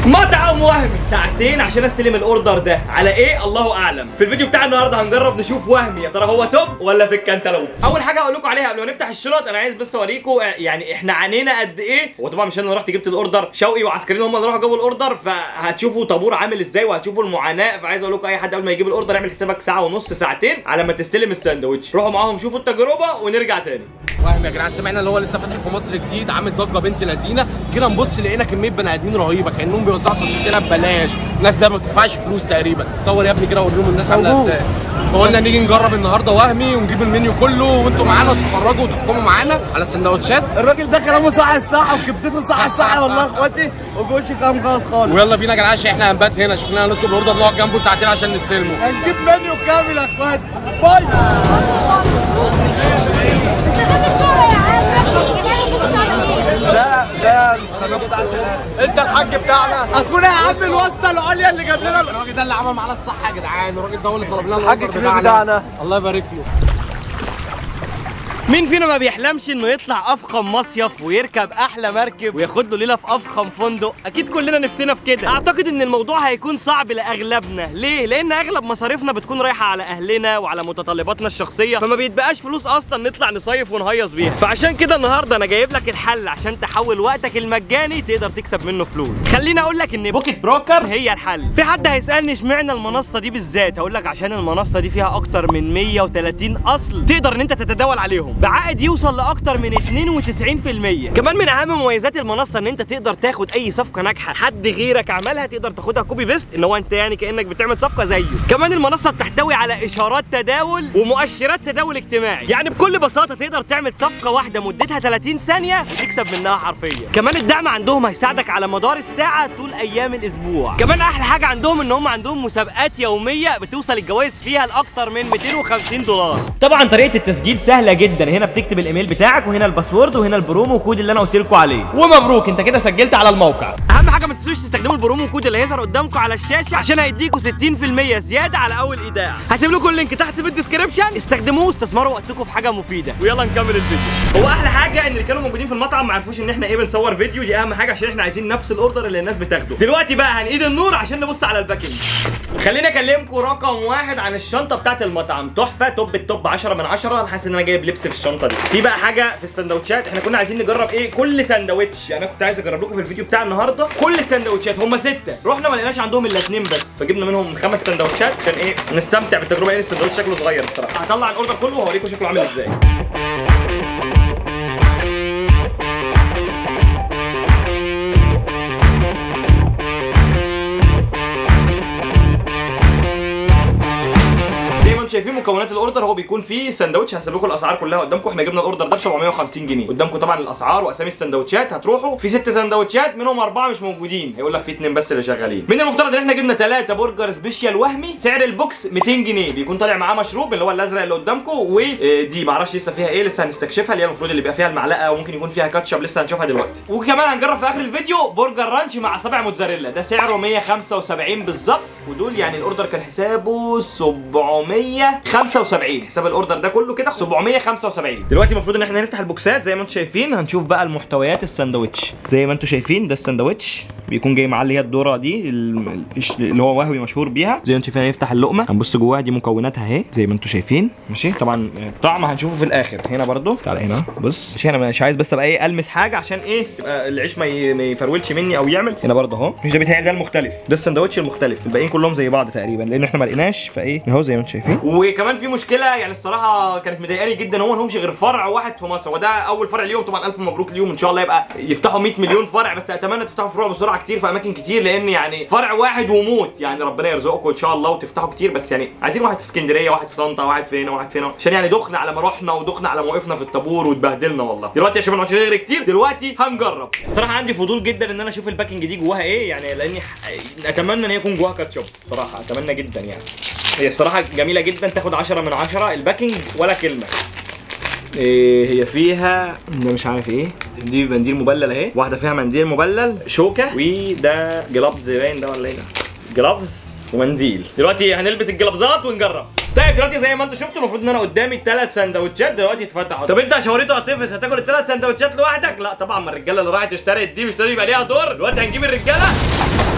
مطعم وهمي ساعتين عشان استلم الاوردر ده على ايه الله اعلم في الفيديو بتاع النهارده هنجرب نشوف وهمي يا ترى هو توب ولا في الكنتالوب اول حاجه هقول لكم عليها قبل ما نفتح الشنط انا عايز بس اوريكم يعني احنا عانينا قد ايه هو طبعا مش انا اللي رحت جبت الاوردر شوقي وعسكريين هم اللي راحوا جابوا الاوردر فهتشوفوا طابور عامل ازاي وهتشوفوا المعاناه فعايز اقول لكم اي حد قبل ما يجيب الاوردر اعمل حسابك ساعه ونص ساعتين على ما تستلم الساندوتش روحوا معاهم شوفوا التجربه ونرجع تاني وهم يا جدعان سمعنا اللي هو لسه فاتح في مصر جديد عامل ضجه بنت لذينه كده نبص لقينا كميه بني ادمين رهيبه كانهم بيوزعوا سندوتشات ببلاش الناس ده ما بتدفعش فلوس تقريبا تصور يا ابني كده وريهم الناس عامله ازاي فقلنا نيجي نجرب النهارده وهمي ونجيب المنيو كله وانتوا معانا تتفرجوا وتحكموا معانا على السندوتشات الراجل ده كلامه صح الصح وكبدته صح الصح والله يا اخواتي وجوش كلام غلط خالص ويلا بينا يا جدعان عشان احنا هنبات هنا شكلنا هنطلب الاوردر نقعد جنبه ساعتين عشان نستلمه هنجيب منيو كامل يا اخواتي باي لا لا انت الحاج بتاعنا اخونا يا عم الواسطه العليا اللي جاب لنا الراجل ده اللي عمل معانا الصح يا جدعان الراجل ده هو اللي طلب لنا الحاج الأوردر الكبير بتاعنا. الله يبارك له مين فينا ما بيحلمش انه يطلع افخم مصيف ويركب احلى مركب وياخد له ليله في افخم فندق اكيد كلنا نفسنا في كده اعتقد ان الموضوع هيكون صعب لاغلبنا ليه لان اغلب مصاريفنا بتكون رايحه على اهلنا وعلى متطلباتنا الشخصيه فما بيتبقاش فلوس اصلا نطلع نصيف ونهيص بيها فعشان كده النهارده انا جايب لك الحل عشان تحول وقتك المجاني تقدر تكسب منه فلوس خليني اقول لك ان بوكيت بروكر هي الحل في حد هيسالني اشمعنى المنصه دي بالذات هقول لك عشان المنصه دي فيها اكتر من 130 اصل تقدر ان انت تتداول عليهم بعائد يوصل لاكتر من 92% كمان من اهم مميزات المنصه ان انت تقدر تاخد اي صفقه ناجحه حد غيرك عملها تقدر تاخدها كوبي بيست ان هو انت يعني كانك بتعمل صفقه زيه كمان المنصه بتحتوي على اشارات تداول ومؤشرات تداول اجتماعي يعني بكل بساطه تقدر تعمل صفقه واحده مدتها 30 ثانيه وتكسب منها حرفيا كمان الدعم عندهم هيساعدك على مدار الساعه طول ايام الاسبوع كمان احلى حاجه عندهم ان هم عندهم مسابقات يوميه بتوصل الجوائز فيها لاكتر من 250 دولار طبعا طريقه التسجيل سهله جدا هنا بتكتب الايميل بتاعك وهنا الباسورد وهنا البرومو كود اللي انا قلت لكم عليه ومبروك انت كده سجلت على الموقع اهم حاجه ما تنسوش تستخدموا البرومو كود اللي هيظهر قدامكم على الشاشه عشان هيديكوا 60% زياده على اول ايداع هسيب لكم اللينك تحت في الديسكربشن استخدموه واستثمروا وقتكم في حاجه مفيده ويلا نكمل الفيديو هو احلى حاجه ان اللي كانوا موجودين في المطعم ما عرفوش ان احنا ايه بنصور فيديو دي اهم حاجه عشان احنا عايزين نفس الاوردر اللي الناس بتاخده دلوقتي بقى هنقيد النور عشان نبص على الباكنج خليني اكلمكم رقم واحد عن الشنطه بتاعت المطعم تحفه توب التوب 10 من 10 انا حاسس ان انا جايب لبس في الشنطه دي في بقى حاجه في السندوتشات احنا كنا عايزين نجرب ايه كل سندوتش يعني انا كنت عايز اجرب لكم في الفيديو بتاع النهارده كل السندوتشات هم سته رحنا ما لقيناش عندهم الا اثنين بس فجبنا منهم خمس سندوتشات عشان ايه نستمتع بالتجربه ايه السندوتش شكله صغير الصراحه هطلع الاوردر كله وهوريكم شكله عامل ازاي زي ما انتم شايفين مكونات الاوردر هو بيكون فيه سندوتش هسيب لكم الاسعار كلها قدامكم احنا جبنا الاوردر ده ب 750 جنيه قدامكم طبعا الاسعار واسامي السندوتشات هتروحوا في ست سندوتشات منهم اربعه مش موجودين هيقول لك في اثنين بس اللي شغالين من المفترض ان احنا جبنا ثلاثه برجر سبيشال وهمي سعر البوكس 200 جنيه بيكون طالع معاه مشروب اللي هو الازرق اللي قدامكم ودي معرفش لسه فيها ايه لسه هنستكشفها اللي هي المفروض اللي بيبقى فيها المعلقه وممكن يكون فيها كاتشب لسه هنشوفها دلوقتي وكمان هنجرب في اخر الفيديو برجر رانش مع صابع موتزاريلا ده سعره 175 بالظبط ودول يعني الاوردر كان حسابه 775 حساب الاوردر ده كله كده 775 دلوقتي المفروض ان احنا هنفتح البوكسات زي ما انتم شايفين هنشوف بقى المحتويات الساندوتش زي ما انتم شايفين ده الساندوتش بيكون جاي معاه اللي هي الذره دي ال- اللي هو وهوي مشهور بيها زي ما انتم شايفين هنفتح اللقمه هنبص جواها دي مكوناتها اهي زي ما انتم شايفين ماشي طبعا الطعم هنشوفه في الاخر هنا برضو تعالى هنا بص ماشي انا مش عايز بس ابقى ايه المس حاجه عشان ايه تبقى العيش ما ي- ما يفرولش مني او يعمل هنا برضه اهو مش ده بيتهيألي ده المختلف ده الساندوتش المختلف الباقيين كلهم زي بعض تقريبا لان احنا ما لقيناش فايه اهو زي ما انتم شايفين وكمان في مشكله يعني الصراحه كانت مضايقاني جدا هو ما لهمش غير فرع واحد في مصر وده اول فرع ليهم طبعا الف مبروك ليهم ان شاء الله يبقى يفتحوا 100 مليون فرع بس اتمنى تفتحوا فروع بسرعه كتير في اماكن كتير لان يعني فرع واحد وموت يعني ربنا يرزقكم ان شاء الله وتفتحوا كتير بس يعني عايزين واحد في اسكندريه واحد في طنطا واحد في هنا واحد في هنا عشان يعني دخنا على ما رحنا ودخنا على ما وقفنا في الطابور واتبهدلنا والله دلوقتي يا شباب عشان غير كتير دلوقتي هنجرب الصراحه عندي فضول جدا ان انا اشوف الباكنج دي جواها ايه يعني لاني ح- اتمنى ان هي يكون جواها كاتشب الصراحه اتمنى جدا يعني هي الصراحه جميله جدا تاخد 10 من 10 الباكنج ولا كلمه إيه هي فيها ده مش عارف ايه دي منديل مبلل اهي واحده فيها منديل مبلل شوكه وده جلافز باين ده ولا ايه ده جلافز ومنديل دلوقتي هنلبس الجلافزات ونجرب طيب دلوقتي زي ما انتم شفتوا المفروض ان انا قدامي ثلاث سندوتشات دلوقتي اتفتحوا طب انت يا شاوريتو هتفس هتاكل الثلاث سندوتشات لوحدك لا طبعا ما الرجاله اللي راحت اشترت دي مش لازم يبقى ليها دور دلوقتي هنجيب الرجاله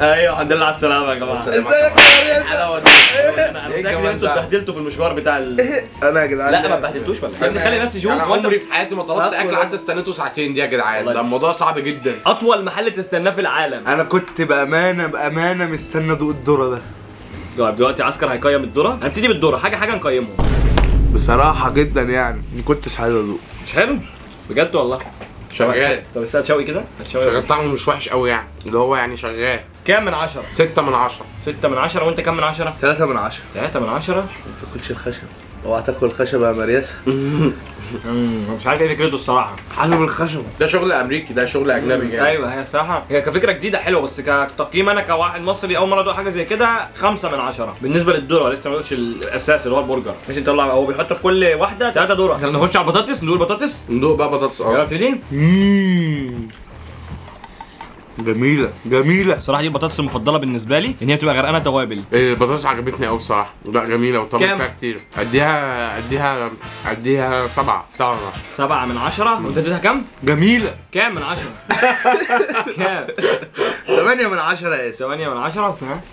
ايوه الحمد لله على السلامه يا جماعه ازيك يا الحلاوه دي انا إيه متاكد ان كمان انتوا ده؟ اتبهدلتوا في المشوار بتاع ال... انا يا جدعان لا ما اتبهدلتوش ولا يا ابني خلي الناس تشوف انا وانت عمري في حياتي ما طلبت هاكل اكل قعدت استنيته ساعتين دي يا جدعان والله. ده الموضوع صعب جدا اطول محل تستناه في العالم انا كنت بامانه بامانه مستني ادوق الذره ده طيب دلوقتي عسكر هيقيم الذره هنبتدي بالذره حاجه حاجه نقيمهم بصراحه جدا يعني ما كنتش عايز ادوق مش حلو بجد والله شغال طب اسال شوقي كده شوقي شغال طعمه مش وحش قوي يعني اللي هو يعني شغال كام من عشرة؟ ستة من عشرة ستة من عشرة وانت كام من عشرة؟ 3 من 10 تلاتة من عشرة ما تاكلش الخشب اوعى تاكل الخشب يا مرياسه امم مش عارف ايه فكرته الصراحة حاسب الخشب ده شغل امريكي ده شغل اجنبي يعني ايوه هي الصراحة هي كفكرة جديدة حلوة بس كتقييم انا كواحد مصري اول مرة ادوق حاجة زي كده خمسة من عشرة بالنسبة للذرة لسه ما دوقش الاساس اللي هو البرجر مش انت طلع هو بيحط في كل واحدة تلاتة ذرة يلا نخش على البطاطس ندوق البطاطس ندوق بقى بطاطس يلا اه ابتدي مم. جميله جميله الصراحة دي البطاطس المفضلة بالنسبة لي ان هي بتبقى غرقانة توابل إيه، البطاطس عجبتني قوي الصراحه لا جميله كام؟ وطبعا فيها كتير اديها اديها اديها سبعة سبعة من عشرة. سبعة من عشرة وانت اديتها كام؟ جميله كام من عشرة؟ كام؟ 8 من 10 يا اسف 8 من 10 ها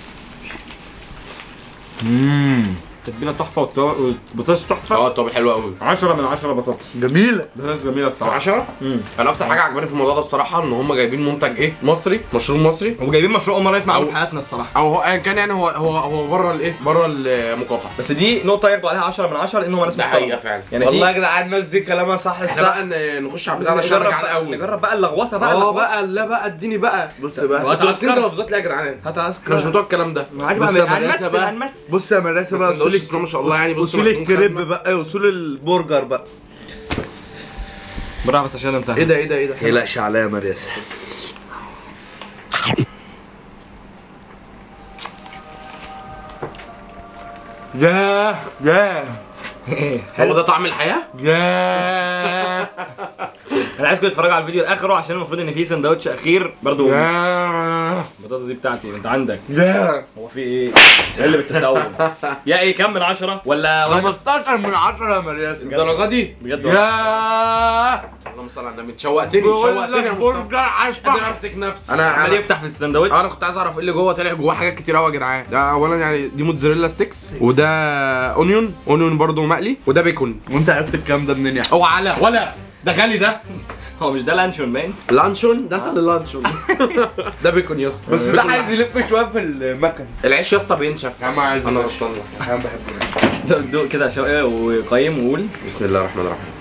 اممم التتبيله تحفه والتو- والبطاطس اه تحفه الطبق حلو قوي 10 من 10 بطاطس جميله بطاطس جميله الصراحه 10 امم انا اكتر حاجه عجباني في الموضوع ده بصراحه ان هم جايبين منتج ايه مصري مشروب مصري وجايبين مشروع اول مره نسمع عنه أو- في حياتنا الصراحه او هو ايا كان يعني هو هو هو بره الايه بره المقاطعه بس دي نقطه ياخدوا عليها 10 من 10 لان هم ناس ده محترمة. حقيقه فعلا يعني والله دي يا جدعان الناس دي كلامها صح احنا الصح بقى ن- نخش على البتاع ده عشان نجرب انا جعان بقى قوي نجرب بقى اللغوصه بقى اه اللغوصة. بقى لا بقى اديني بقى بص بقى وهات انتوا لابسين عسكر. تلفزات ليه يا جدعان؟ هات احنا مش عسكر بتوع الكلام ده عادي بص بقى يا مدرسة هنمثل بقى. هنمثل بص يا مدرسه بس بقى السندوتش اصول بسم الله ما شاء الله يعني بص اصول مخدوم الكريب خدمة. بقى اصول البرجر بقى بالراحه بس عشان انتهى ايه ده ايه ده ايه ده؟ تقلقش عليا يا مرياسه ياه ياه هو ده طعم الحياه؟ ياه انا عايزكم تتفرجوا على الفيديو لاخره عشان المفروض ان في سندوتش اخير برضو ياه البطاطس دي بتاعتي انت عندك ياه هو في ايه؟ اللي بالتساؤل يا ايه كام من 10 ولا ولا 15 من 10 يا مرياسه الدرجه دي؟ بجد والله. ياه اللهم صل على النبي شوقتني بقول شوقتني يا لك مصطفى برجر عشان قادر امسك نفسي انا عمال انا يفتح في السندوتش انا كنت عايز اعرف ايه اللي جوه طلع جواه حاجات كتير قوي يا جدعان ده اولا يعني دي موتزاريلا ستيكس وده اونيون اونيون برضو مقلي وده بيكون وانت عرفت الكلام ده منين يا او على ولا ده غالي ده هو مش ده لانشون باين لانشون ده انت اللي لانشون ده بيكون يا اسطى بس ده عايز يلف شويه في المكن العيش يا اسطى بينشف يا عم عايز انا يلف. غلطان انا بحبه دوق دوق كده شويه وقيم وقول بسم الله الرحمن الرحيم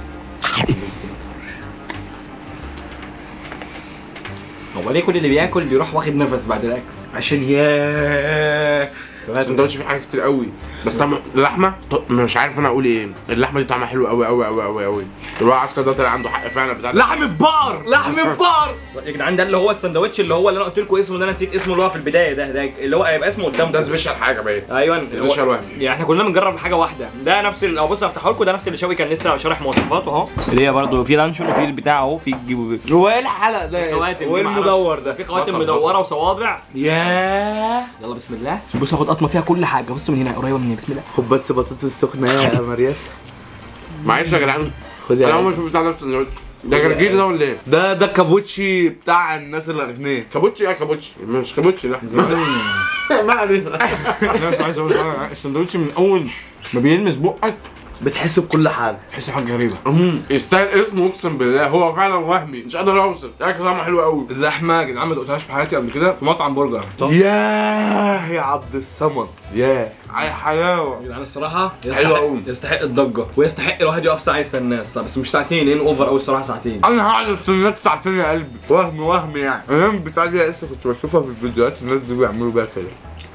هو ليه كل اللي بياكل بيروح واخد نفس بعد الاكل عشان ياه السندوتش فيه حاجات كتير قوي بس طعم اللحمه ط- مش عارف انا اقول ايه اللحمه دي طعمها حلو قوي قوي قوي قوي قوي الواحد عسكر ده طلع عنده حق فعلا بتاع لحم بقر لحم بقر يا جدعان ده اللي هو السندوتش اللي هو اللي انا قلت لكم اسمه ده انا نسيت اسمه اللي هو في البدايه ده ده اللي هو هيبقى اسمه قدامكم ده سبيشال حاجه باين ايوه سبيشال هو- واحد يعني احنا كلنا بنجرب حاجه واحده ده نفس ال- اهو بصوا هفتحه لكم ده نفس اللي شوقي كان لسه شارح مواصفاته اهو اللي هي برضه في لانشون وفي البتاع اهو في جيبه هو ايه الحلق ده خواتم هو دي ايه معرفش. المدور ده في خواتم بصل، مدوره بصل. وصوابع ياه يلا بسم الله بص هاخد قطمه فيها كل حاجه بصوا من هنا قريبه مني بسم الله خد بس بطاطس سخنه يا مرياسه معلش يا جدعان خد انا يا عمري ما شفت بتاع ده في السندوتش ده جرجير ده ولا ايه؟ ده ده كابوتشي بتاع الناس الاغنياء كابوتشي اه كابوتشي مش كابوتشي ده ما علينا انا مش عايز اقول حاجه السندوتش من اول ما بيلمس بقك بتحس بكل حاجه تحس حاجه غريبه أمم، يستاهل اسمه اقسم بالله هو فعلا وهمي مش قادر اوصف الاكل طعمه حلو قوي اللحمه يا جدعان ما دقتهاش في حياتي قبل كده في مطعم برجر ياه يا عبد الصمد ياه على حلاوه يا جدعان الصراحه حلوة يستحق أوي. يستحق الضجه ويستحق الواحد يقف ساعه يستناه الصراحة. بس مش ساعتين لان اوفر قوي الصراحه ساعتين انا هقعد استناك ساعتين يا قلبي وهم وهم يعني انا بتاع دي لسه كنت بشوفها في الفيديوهات الناس دي بيعملوا بيها كده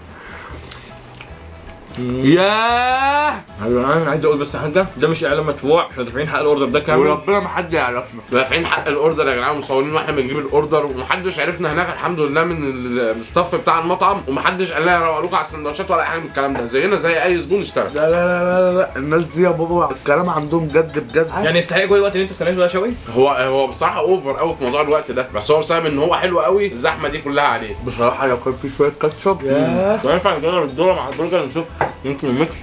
ياه يا جدعان عايز اقول بس حاجه ده مش اعلان مدفوع احنا دافعين حق الاوردر ده كامل وربنا ما حد يعرفنا دافعين حق الاوردر يا جدعان مصورين واحنا بنجيب الاوردر ومحدش عرفنا هناك الحمد لله من ال- الستاف بتاع المطعم ومحدش قال لنا يروقوا لكم على السندوتشات ولا اي حاجه من الكلام ده زينا زي اي زبون اشترى لا لا لا لا لا الناس دي يا بابا الكلام عندهم جد بجد يعني يستحق كل الوقت اللي انت استنيته ده يا شوي هو هو بصراحه اوفر قوي في موضوع الوقت ده بس هو بسبب ان هو حلو قوي الزحمه دي كلها عليه بصراحه لو كان في شويه كاتشب ياه وينفع نجرب الدوره مع البرجر نشوف يمكن الميكس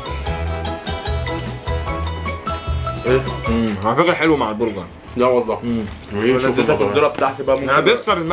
ايه امم على فكره حلو مع البرجر لا والله امم نيجي نشوف ونزلتك الموضوع ده. الذره بتاعتي بقى يعني ممكن بيكسر الملح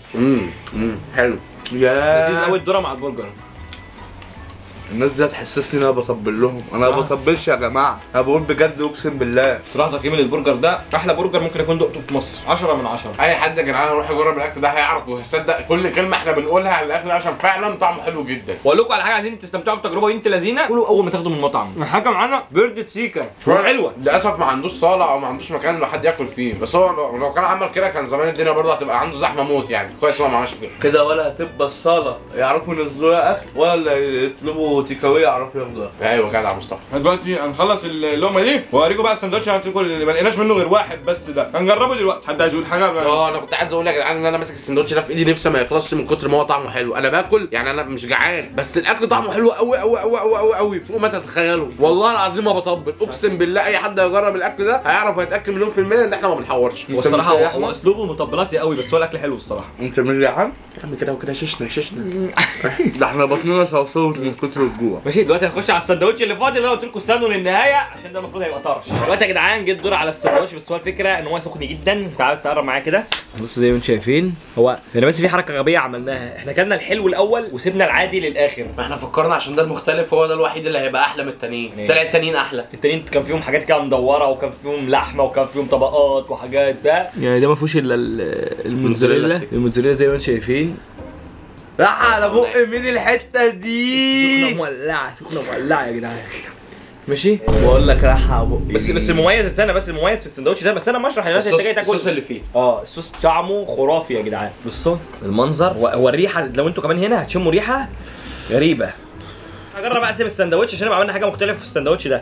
امم امم حلو لذيذ يا قوي الذره مع البرجر الناس دي هتحسسني ان انا بطبل لهم انا ما صراحة. بطبلش يا جماعه انا بقول بجد اقسم بالله بصراحه تقييم للبرجر ده احلى برجر ممكن اكون دقته في مصر 10 من 10 اي حد يا جدعان يروح يجرب الاكل ده هيعرف ويصدق كل كلمه احنا بنقولها على الاكل عشان فعلا طعمه حلو جدا واقول لكم على حاجه عايزين تستمتعوا بالتجربه بنت لذينه كلوا اول ما تاخدوا من المطعم حاجه معانا بيردة سيكا حلوه للاسف ما عندوش صاله او ما عندوش مكان لحد ياكل فيه بس هو لو- لو كان عمل كده كان زمان الدنيا برضه هتبقى عنده زحمه موت يعني كويس هو ما عملش كده كده ولا هتبقى الصاله يعرفوا ينزلوا اكل ولا اللي يطلبوا تيك أواي يعرفوا ياخدوها ايوه جدع مصطفى دلوقتي هنخلص اللقمه دي واوريكم بقى السندوتش اللي هناكل اللي ما لقيناش منه غير واحد بس ده هنجربه دلوقتي حد عايز يقول حاجه اه انا كنت عايز اقول يا جدعان ان انا ماسك السندوتش ده في ايدي نفسي ما يخلصش من كتر ما هو طعمه حلو انا باكل يعني انا مش جعان بس الاكل طعمه حلو قوي قوي قوي قوي قوي قوي فوق ما تتخيلوا والله العظيم ما بطبل اقسم بالله اي حد هيجرب الاكل ده هيعرف ويتاكد مليون في الميه ان احنا ما بنحورش والصراحه مش هو, أحمد؟ هو اسلوبه مطبلاتي قوي بس هو الاكل حلو الصراحه انت مش جعان؟ يا عم كده وكده ششنا ششنا ده احنا بطننا صوصوت من كتر الجوع ماشي دلوقتي هنخش على السندوتش اللي فاضي اللي انا قلت لكم استنوا للنهايه عشان ده المفروض هيبقى طرش دلوقتي يا جدعان جه الدور على السندوتش بس هو الفكره ان هو سخن جدا تعالوا بس تقرب معايا كده بص زي ما انتم شايفين هو هنا بس في حركه غبيه عملناها احنا كلنا الحلو الاول وسيبنا العادي للاخر ما احنا فكرنا عشان ده المختلف هو ده الوحيد اللي هيبقى احلى من التانيين ليه؟ طلع التانيين احلى التانيين كان فيهم حاجات كده مدوره وكان فيهم لحمه وكان فيهم طبقات وحاجات ده يعني ده ما فيهوش الا الموتزاريلا ستيكس. الموتزاريلا زي ما انتم شايفين راح على بق مين الحته سخنه دي مولعه سخنه مولعه يا جدعان ماشي بقول لك راح على بق بس بس المميز استنى بس المميز في السندوتش ده بس انا مشرح للناس اللي الصوص انت جاي الصوص تاكل اللي فيه اه الصوص طعمه خرافي يا جدعان بصوا المنظر و- والريحه لو انتوا كمان هنا هتشموا ريحه غريبه هجرب بقى اسيب السندوتش عشان نبقى عملنا حاجه مختلفه في السندوتش ده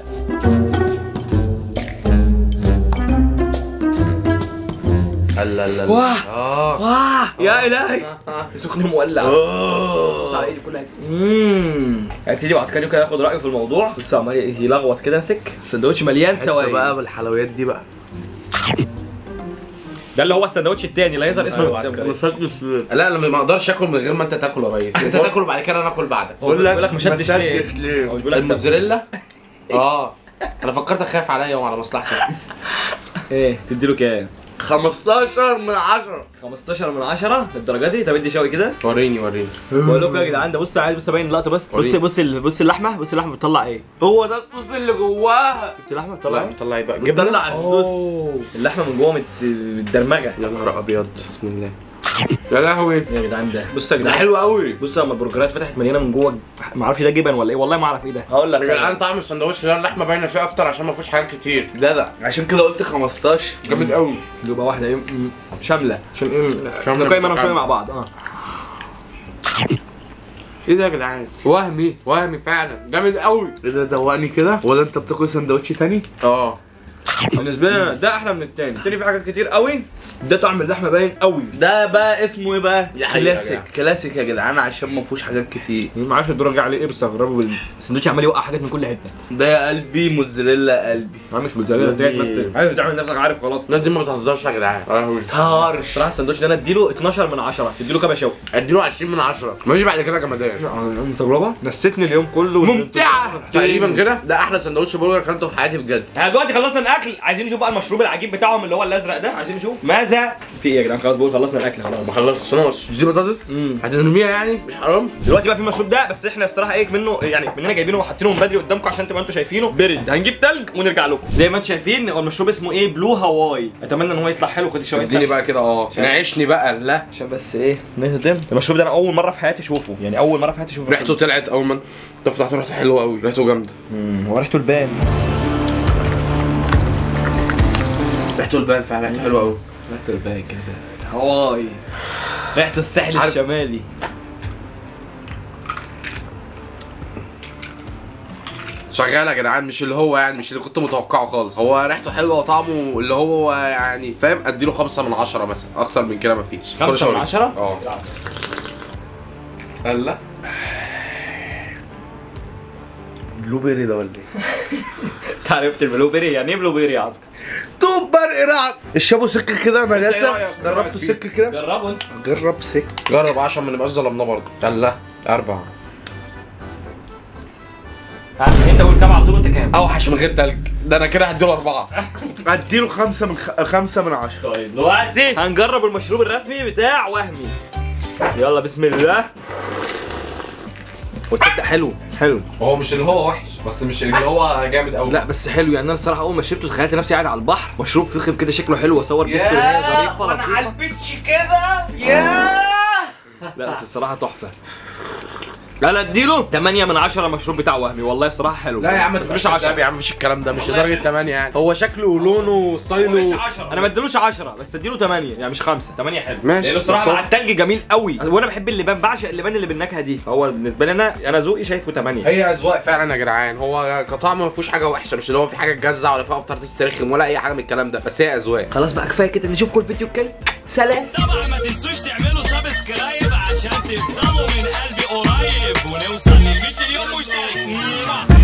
لا لا لا واه اه واه يا الهي سخن مولع صوص على ايدي كلها اممم هيبتدي بعسكري كده ياخد رايه في الموضوع بص عمال يلغوص كده مسك السندوتش مليان حته سوائل بقى بالحلويات دي بقى ده اللي هو السندوتش التاني اللي هيظهر اسمه أيوة، قدام. عسكري. مسدس لا انا ما اقدرش اكل من غير ما انت تاكل يا ريس انت تاكل وبعد كده انا اكل بعدك هو بيقول لك مشدش ليه مشدش ليه هو بيقول لك الموتزاريلا اه انا فكرتك خايف عليا وعلى مصلحتي ايه تديله كام 15 من 10 15 من 10 للدرجه دي طب ادي شوي كده وريني وريني بقول لكم يا جدعان ده بص عايز بس ابين اللقطه بس بص وريني. بص ال- بص اللحمه بص اللحمه بتطلع ايه هو ده الصوص اللي جواها شفت اللحمه بتطلع طلع ايه طلع ايه بقى بتطلع الصوص أوه. اللحمه من جوه مت- متدرمجه يا نهار ابيض بسم الله يا لهوي يا جدعان ده بص يا ده جدعان حلو قوي بص لما البرجرات فتحت مليانه من جوه ما اعرفش ده جبن ولا ايه والله ما اعرف ايه ده هقول لك يا جدعان أنا. طعم السندوتش ده اللحمه باينه فيه اكتر عشان ما فيهوش حاجات كتير جدع عشان كده قلت 15 جامد قوي يبقى واحده ايه م- شامله عشان ايه عشان نقيم انا وشويه مع بعض اه ايه ده يا جدعان وهمي وهمي فعلا جامد قوي ايه ده دوقني كده ولا انت بتاكل سندوتش تاني اه بالنسبه لي أنا ده احلى من التاني التاني فيه حاجات كتير قوي ده طعم اللحمه باين قوي ده بقى اسمه ايه بقى دي حقيقة يا كلاسيك جدع. كلاسيك يا جدعان عشان ما فيهوش حاجات كتير ما اعرفش الدور جه عليه ايه بس هجربه بال- السندوتش عمال يوقع حاجات من كل حته ده يا قلبي موتزاريلا قلبي انا مش موتزاريلا دي- دي تمثل عايز تعمل نفسك عارف خلاص الناس دي ما بتهزرش يا جدعان يا لهوي طرش الصراحه السندوتش ده انا اديله 12 من 10 تديله كام يا شوقي اديله 20 من 10 ماشي بعد كده جمدان تجربه نسيتني اليوم كله ممتعة تقريبا كده ده احلى سندوتش برجر اكلته في حياتي بجد احنا دلوقتي خلصنا الاكل عايزين نشوف بقى المشروب العجيب بتاعهم اللي هو الازرق ده عايزين نشوف ماذا في ايه يا جدعان خلاص بقول خلصنا الاكل خلاص ما خلصناش دي بطاطس مم. هترميها يعني مش حرام دلوقتي بقى في المشروب ده بس احنا الصراحه ايه منه يعني مننا جايبينه وحاطينه من بدري قدامكم عشان تبقى انتوا شايفينه برد هنجيب تلج ونرجع لكم زي ما انتم شايفين هو المشروب اسمه ايه بلو هواي اتمنى ان هو يطلع حلو خد شويه اديني بقى كده اه نعيشني بقى لا عشان بس ايه نهضم المشروب ده انا اول مره في حياتي اشوفه يعني اول مره في حياتي اشوفه ريحته طلعت اول ما انت فتحته ريحته حلوه قوي ريحته جامده امم هو ريحته البان ريحته البان فعلا ريحته حلوه قوي ريحته البان كده هواي ريحته الساحل عارف- الشمالي شغال يا جدعان مش اللي هو يعني مش اللي كنت متوقعه خالص هو ريحته حلوه وطعمه اللي هو يعني فاهم اديله خمسة من عشرة مثلا اكتر من كده مفيش خمسة كل شوية. من عشرة؟ اه هلا بلو بيري ده ولا ايه؟ انت عرفت البلو بيري يعني ايه بلو بيري يا عسكر طب برق رعد الشابو سكه كده إيه مجاسه رأيك؟ جربته رأيك فيه؟ سكه كده جربه انت جرب سكه جرب عشان ما نبقاش ظلمناه برضه هلا أربعة ها انت قول كام على طول انت كام اوحش من غير تلج ده انا كده هديله اربعه اديله خمسة من خ... خمسة من عشرة طيب دلوقتي هنجرب المشروب الرسمي بتاع وهمي يلا بسم الله وتصدق حلو حلو هو مش اللي هو وحش بس مش اللي هو جامد قوي لا بس حلو يعني انا الصراحه اول ما شربته تخيلت نفسي قاعد على البحر مشروب فخم كده شكله حلو واصور بيه ستوري هي ظريفه لطيفه البيتش كده يا لا بس الصراحه تحفه لا لا اديله 8 من 10 المشروب بتاع وهمي والله الصراحه حلو لا يا عم بس مش 10 يا عم مفيش الكلام ده مش والله لدرجه بجد. 8 يعني هو شكله ولونه وستايله 10 انا ما اديلوش 10 بس اديله 8 يعني مش 5 8 حلو ماشي. لانه الصراحه بس هو- مع التلج جميل قوي وانا بحب اللبان بعشق اللبان اللي بالنكهه دي فهو بالنسبه لي انا انا ذوقي شايفه 8 هي اذواق فعلا يا جدعان هو كطعم ما فيهوش حاجه وحشه مش اللي هو في حاجه تجزع ولا فيها افطار تسترخم ولا اي حاجه من الكلام ده بس هي اذواق خلاص بقى كفايه كده نشوفكم الفيديو الجاي سلام طبعا ما تنسوش تعملوا سبسكرايب عشان تفضلوا من قلبي قريب ونوصل لل 100 مليون مشترك